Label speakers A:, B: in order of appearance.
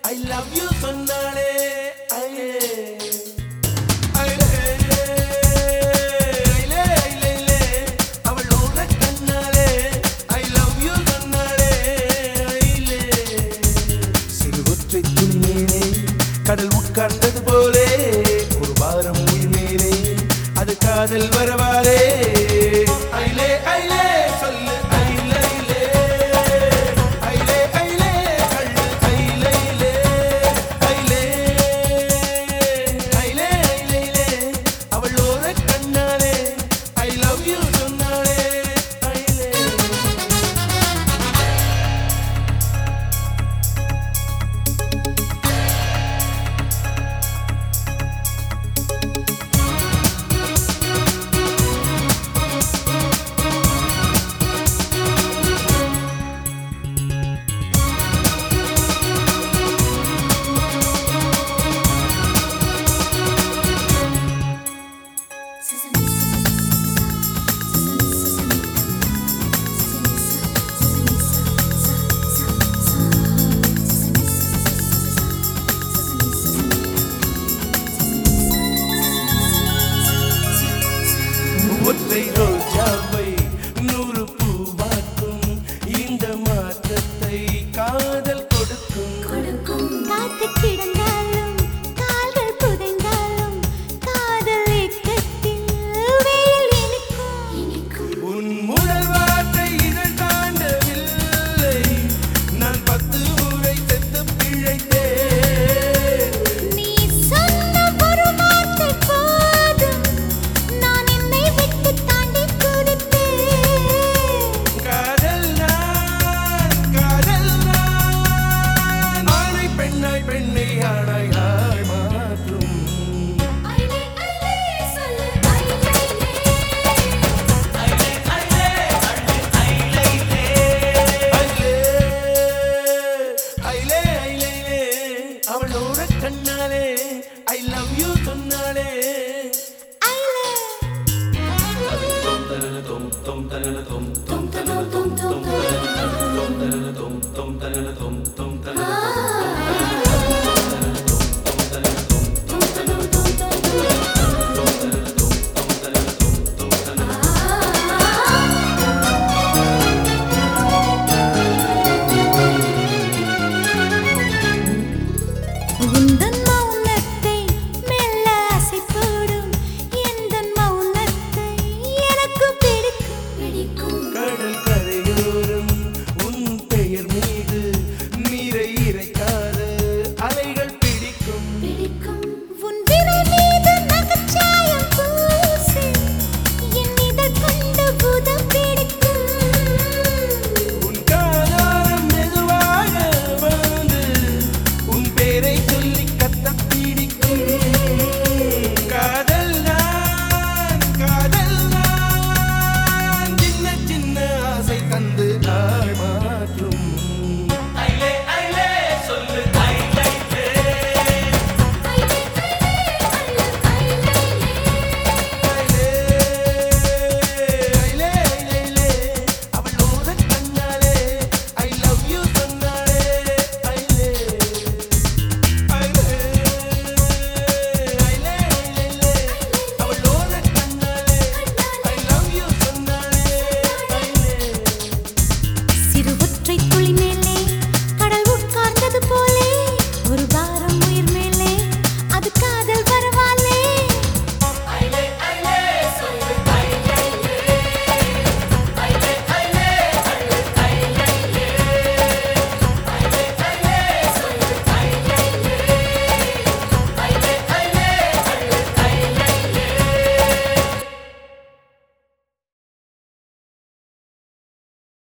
A: I love you சொன்னாலே ஐயே ஐலே, ஐலே, ஐலே, ஐலே, அவள் ஓரக் கண்ணாலே I love you சொன்னாளே, ஐலே. சிறு ஒற்றை துணி மேலே கடல் உட்கார்ந்தது போலே ஒரு வாரம் உயிர் மேலே அது காதல் வரவாலே ஐலே ஐலே சொல்லு ஐலே ஐலே ஐலே ஐலே கள்ளு ஐலே ஐலே ஐலே ஐலே ஐலே ஐலே அவள் ஓரக் கண்ணாலே ஐ லவ் யூ சொன்னாளே ஐலே ஒற்றை ரோஜாவை நூறு பூவாக்கும் இந்த மாற்றத்தை காதல் கொடுக்கும்
B: காத்து கிடந்தாலும் கால்கள் புதைந்தாலும் காதல் ஏக்கத்தில் வெயில் இனிக்கும்
A: உன் முதல் வார்த்தை இதழ் தாண்டவில்லை நான் பத்து முறை செத்து பிழைத்தேன்
B: நீ சொன்ன ஒரு வார்த்தை போதும் நான் என்னை விட்டு தாண்டி குதிப்பேன்
A: காதல் நான் காதல் நான் ஆணை பெண்ணாய் பெண்ணை ஆணாய் ஆய் மாற்றும்
B: ஐலே ஐலே சொல்லு ஐலே
A: ஐலே, ஐலே, ஐலே, அவளோட கண்ணாலே ஐ லவ் யூ சொன்னாலே
B: ஐலே
A: தொம் தனன தொம் தொம் தனன தொம்